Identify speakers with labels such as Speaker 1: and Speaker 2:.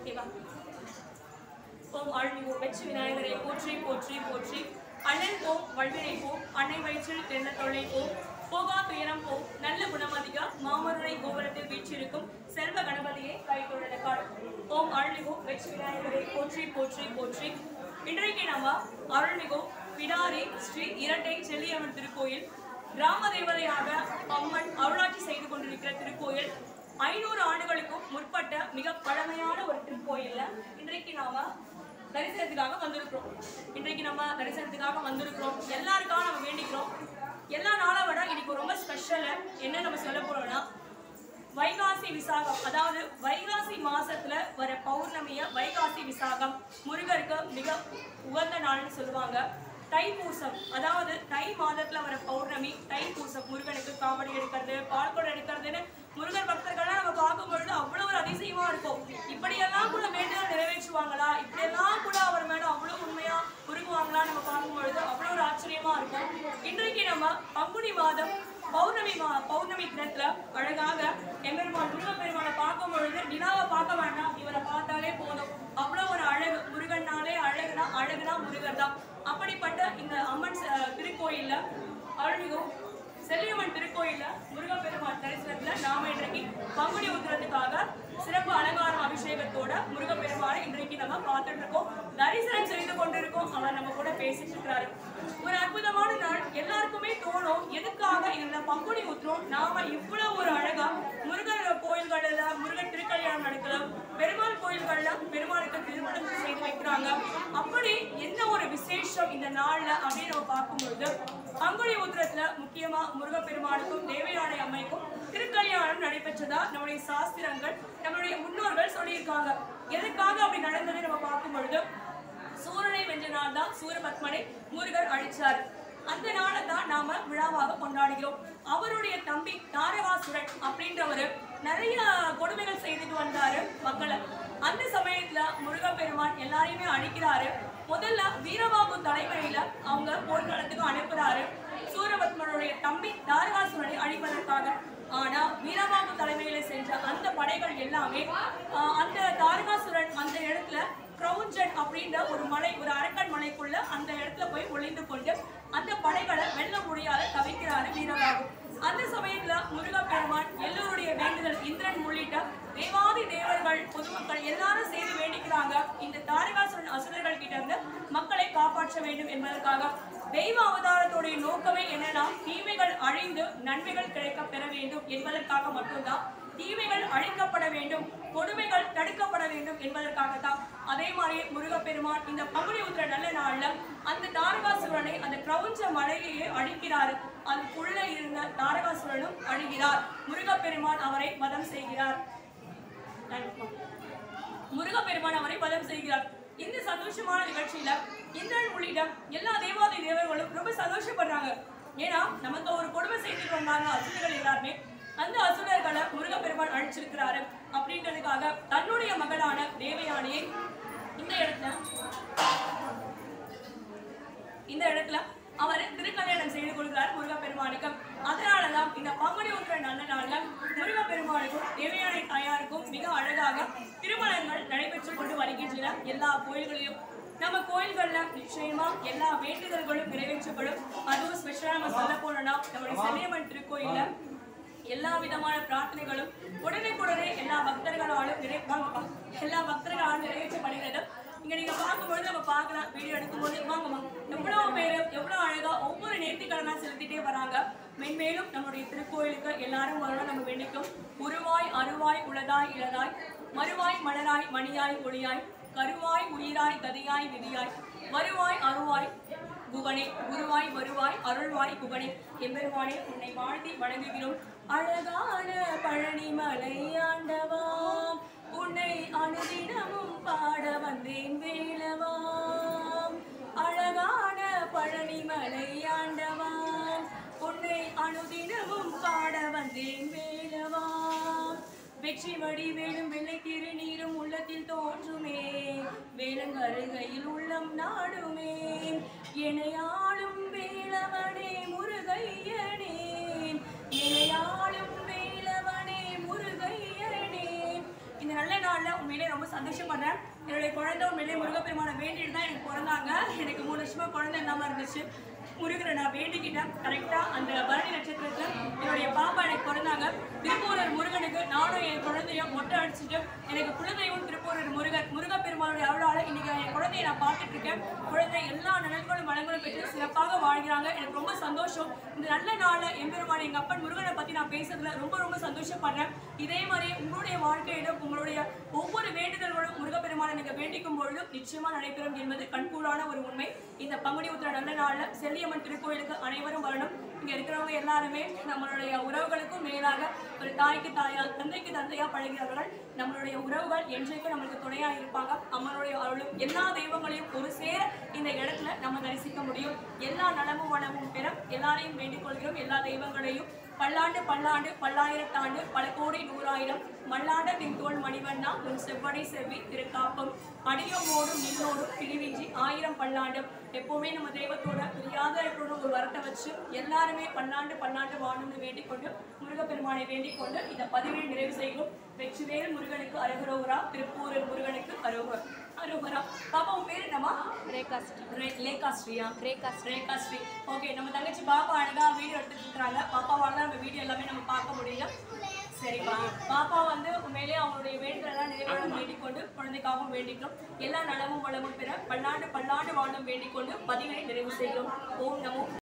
Speaker 1: ஓகேவா ஓம் ஆழ்மிகு வெற்றி விநாயகரை போற்றி போற்றி போற்றி அண்ணன் போம் வல்வினை போம் அன்னை வயிற்றில் தென்ன தொல்லை போம் போகா துயரம் போம் நல்ல குணமதிக மாமருரை கோபுரத்தில் வீற்றிருக்கும் செல்வ கணபதியை கைகொள்ளக்காள் ஓம் அருள்மிகு வெற்றி விநாயகரை போற்றி போற்றி போற்றி இன்றைக்கு நம்ம அருள்மிகு பிடாரி ஸ்ரீ இரட்டை செல்லியம்மன் திருக்கோயில் கிராம தேவதையாக அம்மன் அருளாட்சி செய்து கொண்டிருக்கிற திருக்கோயில் ஐநூறு ஆண்டுகளுக்கும் முற்பட்ட மிக பழமையான ஒரு திருக்கோயில்ல இன்றைக்கு நாம தரிசனத்துக்காக வந்திருக்கிறோம் இன்றைக்கு நம்ம தரிசனத்துக்காக வந்திருக்கிறோம் எல்லாருக்காக நம்ம வேண்டிக்கிறோம் எல்லா நாளை விட இன்னைக்கு ரொம்ப ஸ்பெஷல் என்ன நம்ம சொல்ல போறோம்னா வைகாசி விசாகம் அதாவது வைகாசி மாசத்துல வர பௌர்ணமிய வைகாசி விசாகம் முருகருக்கு மிக உகந்த நாள்னு சொல்லுவாங்க தைப்பூசம் அதாவது தை மாதத்துல வர பௌர்ணமி தைப்பூசம் முருகனுக்கு காவடி எடுக்கிறது பால்குடம் எடுக்கிறதுன்னு முருகர் பக்தர்கள்லாம் நம்ம பார்க்கும் பொழுது அவ்வளவு ஒரு அதிசயமா இருக்கும் இப்படியெல்லாம் கூட வேண்டுதல் நிறைவேற்றுவாங்களா இப்படியெல்லாம் கூட அவர் மேல அவ்வளவு உண்மையா உருகுவாங்களா நம்ம பார்க்கும் பொழுது அவ்வளவு ஒரு ஆச்சரியமா இருக்கும் இன்றைக்கு நம்ம பங்குனி மாதம் பௌர்ணமி மா- பௌர்ணமி தினத்துல அழகாக எம்பெருமான் முருகப்பெருமானை பார்க்கும் பொழுது நிலாவை பார்க்க வேண்டாம் இவரை பார்த்தாலே போதும் அவ்வளவு ஒரு அழகு முருகன்னாலே அழகுனா அழகுனா முருகர் தான் அப்படிப்பட்ட இந்த அம்மன் ச- திருக்கோயில்ல அருள்மிகு செல்லியம்மன் திருக்கோயில்ல முருகப்பெருமான் தரிசனத்துல நாம இன்றைக்கு பங்குனி உத்திரத்துக்காக சிறப்பு அலங்காரம் அபிஷேகத்தோட முருகப்பெருமானை இன்றைக்கு நம்ம பார்த்துட்டு இருக்கோம் தரிசனம் செய்து கொண்டிருக்கோம் அவர் நம்ம கூட பேசிட்டு இருக்கிறாரு ஒரு அற்புதமான நாள் எல்லாருக்குமே தோணும் எதுக்காக இந்த பங்குனி உத்திரம் நாம இவ்வளவு ஒரு அழகா முருகர் கோயில்கள்ல முருகன் திருக்கல்யாணம் நடக்கலாம் பெருமாள் கோயில்கள்ல பெருமாளுக்கு திருமணம் செய்து வைக்கிறாங்க அப்படி என்ன ஒரு விசேஷம் இந்த நாள்ல அப்படின்னு நம்ம பார்க்கும்பொழுது பங்குனி உத்திரத்துல முக்கியமா முருகப்பெருமானுக்கும் தேவயானை அம்மைக்கும் திருக்கல்யாணம் நடைபெற்றதா நம்முடைய சாஸ்திரங்கள் நம்மளுடைய முன்னோர்கள் சொல்லியிருக்காங்க எதுக்காக அப்படி நடந்ததை நம்ம பார்க்கும் பொழுது சூரனை வென்ற நாள் தான் சூரபத்மனை முருகர் அழிச்சார் அந்த நாளை தான் நாம விழாவாக கொண்டாடுகிறோம் அவருடைய தம்பி தாரகாசுரன் அப்படின்றவரு நிறைய கொடுமைகள் செய்துட்டு வந்தாரு மக்களை அந்த சமயத்துல முருகப்பெருமான் எல்லாரையுமே அழிக்கிறாரு முதல்ல வீரபாகு தலைமையில அவங்க போர்க்களத்துக்கு அனுப்புறாரு சூரபத்மனுடைய தம்பி தாரகாசுரனை அழிப்பதற்காக ஆனா வீரபாகு தலைமையில சென்ற அந்த படைகள் எல்லாமே ஆஹ், அந்த தாரகாசுரன் அந்த இடத்துல கிரௌஞ்சன் அப்படின்ற ஒரு மலை ஒரு அரக்கன் மலைக்குள்ள அந்த இடத்துல போய் ஒளிந்து கொண்டு அந்த படைகளை வெல்ல முடியாத தவிக்கிறாரு வீரபாகு அந்த சமயத்துல முருகப்பெருமான் எல்லோருடைய வேண்டுதல் இந்திரன் உள்ளிட்ட தேவாதி தேவர்கள் பொதுமக்கள் எல்லாரும் சேர்ந்து வேண்டிக்கிறாங்க இந்த தாரகாசுரன் அசுரர்கள் கிட்ட இருந்து மக்களை காப்பாற்ற வேண்டும் என்பதற்காக தெய்வ அவதாரத்துடைய நோக்கமே என்னன்னா தீமைகள் அழிந்து நன்மைகள் கிடைக்க பெற வேண்டும் என்பதற்காக மட்டும்தான் தீமைகள் அழிக்கப்பட வேண்டும் கொடுமைகள் தடுக்கப்பட வேண்டும் என்பதற்காகத்தான் அதே மாதிரி முருகப்பெருமான் இந்த பங்குனி உத்திர நல்ல நாள்ல அந்த தாரகாசுரனை அந்த கிரௌஞ்ச மலையையே அழிக்கிறார் அதுக்குள்ள இருந்த தாரகாசுரனும் அழிகிறார் முருகப்பெருமான் அவரை வதம் செய்கிறார் நன்றி. முருகப்பெருமான் அவரை பதம் செய்கிறார் இந்த சந்தோஷமான நிகழ்ச்சியில இந்திரன் உள்ளிட்ட எல்லா தேவாதி தேவர்களும் ரொம்ப சந்தோஷப்படுறாங்க ஏன்னா நமக்கு ஒரு கொடுமை செய்துட்டு வந்தாங்க அசுரர்கள் எல்லாருமே அந்த அசுரர்களை முருகப்பெருமான் அழிச்சிருக்கிறாரு அப்படின்றதுக்காக தன்னுடைய மகளான தேவயானியை இந்த இடத்துல இந்த இடத்துல அவர் திருக்கல்யாணம் செய்து கொள்கிறார் முருகப்பெருமானுக்கு அதனாலதான் இந்த பங்குனி உத்திர நல்ல நாள்ல முருகப்பெருமானுக்கும் தேவையான தாயாருக்கும் மிக அழகாக திருமணங்கள் நடைபெற்றுக் கொண்டு வருகின்றன எல்லா கோயில்களிலும் நம்ம கோயில்கள்ல நிச்சயமா எல்லா வேண்டுதல்களும் நிறைவேற்றப்படும் அதுவும் ஸ்பெஷலா நம்ம சொல்ல போனோம்னா நம்மளுடைய செல்லியம்மன் திருக்கோயில்ல எல்லா விதமான பிரார்த்தனைகளும் உடனுக்குடனே எல்லா பக்தர்களாலும் நிறை வாங்கப்பா. எல்லா பக்தர்களாலும் நிறைவேற்றப்படுகிறது இங்க நீங்க பார்க்கும்பொழுது நம்ம பார்க்கலாம் வீடியோ எடுக்கும்போது வாங்கம்மா எவ்வளவு பேர் எவ்வளவு அழகா ஒவ்வொரு நேர்த்திக்கடனா செலுத்திட்டே வராங்க மென்மேலும் நம்முடைய திருக்கோயிலுக்கு எல்லாரும் வரணும் நம்ம வேண்டிக்கும் உருவாய் அருவாய் உளதாய் இளதாய் மறுவாய் மலராய் மணியாய் ஒளியாய் கருவாய் உயிராய் கதியாய் விதியாய் வருவாய் அருவாய் குகனே குருவாய் வருவாய் அருள்வாய் குகனே எம்பெருமானே உன்னை வாழ்த்தி வணங்குகிறோம் அழகான பழனி மலை ஆண்டவாம் உன்னை அனுதினமும் பாட வந்தேன் வேளவாம் அழகான பழனி மலை ஆண்டவாம் உன்னை அனுதினமும் பாட வந்தேன் வேளவாம் வெற்றி வடி வேலும் வெள்ளை திருநீரும் உள்ளத்தில் தோன்றுமே வேலங்கருகையில் உள்ளம் நாடுமே எனையாளும் வேலவனே முருகையனே எனையாளும் வேலவனே முருகையனே இந்த நல்ல நாள் நாள்ல உண்மையிலே ரொம்ப சந்தோஷப்படுறேன் என்னுடைய குழந்தை உண்மையிலே முருகப்பெருமானை வேண்டிட்டு தான் எனக்கு பிறந்தாங்க எனக்கு மூணு வருஷமா குழந்தை இல்லாம இருந்துச்சு முருகரை நான் வேண்டிக்கிட்டேன் கரெக்டா அந்த பரணி நட்சத்திரத்துல என்னுடைய பாப்பா எனக்கு பிறந்தாங்க திருப்பூரர் முருகனுக்கு நானும் என் குழந்தையும் மொட்டை அடிச்சுட்டு எனக்கு குலதெய்வம் திருப்பூரர் முருகன் முருகப்பெருமானுடைய அருளால இன்னைக்கு என் குழந்தைய நான் பார்த்துட்டு இருக்கேன் குழந்தை எல்லா நலன்களும் வளங்களும் பெற்று சிறப்பாக வாழ்கிறாங்க எனக்கு ரொம்ப சந்தோஷம் இந்த நல்ல நாள்ல எம்பெருமான் எங்க அப்பன் முருகனை பத்தி நான் பேசுறதுல ரொம்ப ரொம்ப சந்தோஷப்படுறேன் இதே மாதிரி உங்களுடைய வாழ்க்கையிலும் உங்களுடைய ஒவ்வொரு வேண்டுதல்களும் முருகப்பெருமானை நீங்க வேண்டிக்கும் பொழுது நிச்சயமா நடைபெறும் என்பது கண்கூடான ஒரு உண்மை இந்த பங்குனி உத்திர நல்ல நாள்ல செல்லியம்மன் திருக்கோயிலுக்கு அனைவரும் வரணும் இங்க இருக்கிறவங்க எல்லாருமே நம்மளுடைய உறவுகளுக்கும் மேலாக ஒரு தாய்க்கு தாயா தந்தைக்கு தந்தையா பழகிறவர்கள் நம்மளுடைய உறவுகள் என்றைக்கும் நம்மளுக்கு துணையா இருப்பாங்க அம்மனுடைய அருளும் எல்லா தெய்வங்களையும் ஒரு சேர இந்த இடத்துல நம்ம தரிசிக்க முடியும் எல்லா நலமும் வளமும் பெற எல்லாரையும் வேண்டிக் கொள்கிறோம் எல்லா தெய்வங்களையும் பல்லாண்டு பல்லாண்டு பல்லாயிரத்தாண்டு பல கோடி நூறாயிரம் மல்லாண்ட தின்தோள் மணிவண்ணா உன் செவ்வடை செவ்வி திருக்காப்பம் அடியும் ஓடும் நில்லோடும் பிரிவிஞ்சி ஆயிரம் பல்லாண்டும் எப்பவுமே நம்ம தெய்வத்தோட பிரியாத இருக்கணும் ஒரு வரத்தை வச்சு எல்லாருமே பல்லாண்டு பல்லாண்டு வாழணும்னு வேண்டிக் கொண்டு முருகப்பெருமானை வேண்டிக் கொண்டு இந்த பதிவை நிறைவு செய்கிறோம் வெற்றிவேல் முருகனுக்கு அரகுரோகரா திருப்பூரர் முருகனுக்கு அரோகர் அரோகரா பாப்பா உன் பேர் என்னம்மா
Speaker 2: ரேகா ஸ்ரீ
Speaker 1: ரே- லேகா ஸ்ரீயா
Speaker 2: ரேகா ஸ்ரீ
Speaker 1: ரேகா ஸ்ரீ ஓகே நம்ம தங்கச்சி பாப்பா அழகா வீடியோ எடுத்துட்டு இருக்காங்க பாப்பாவால தான் நம்ம வீடியோ எல்லாமே நம்ம பார்க்க முடியல சரிப்பா பாப்பா வந்து உண்மையிலேயே அவங்களுடைய வேண்டுதலாம் நிறைவேற வேண்டிக் கொண்டு குழந்தைக்காகவும் வேண்டிக்கிறோம் எல்லா நலமும் வளமும் பெற பல்லாண்டு பல்லாண்டு வாழும் வேண்டிக் கொண்டு பதிவை நிறைவு செய்கிறோம் ஓம் நமோ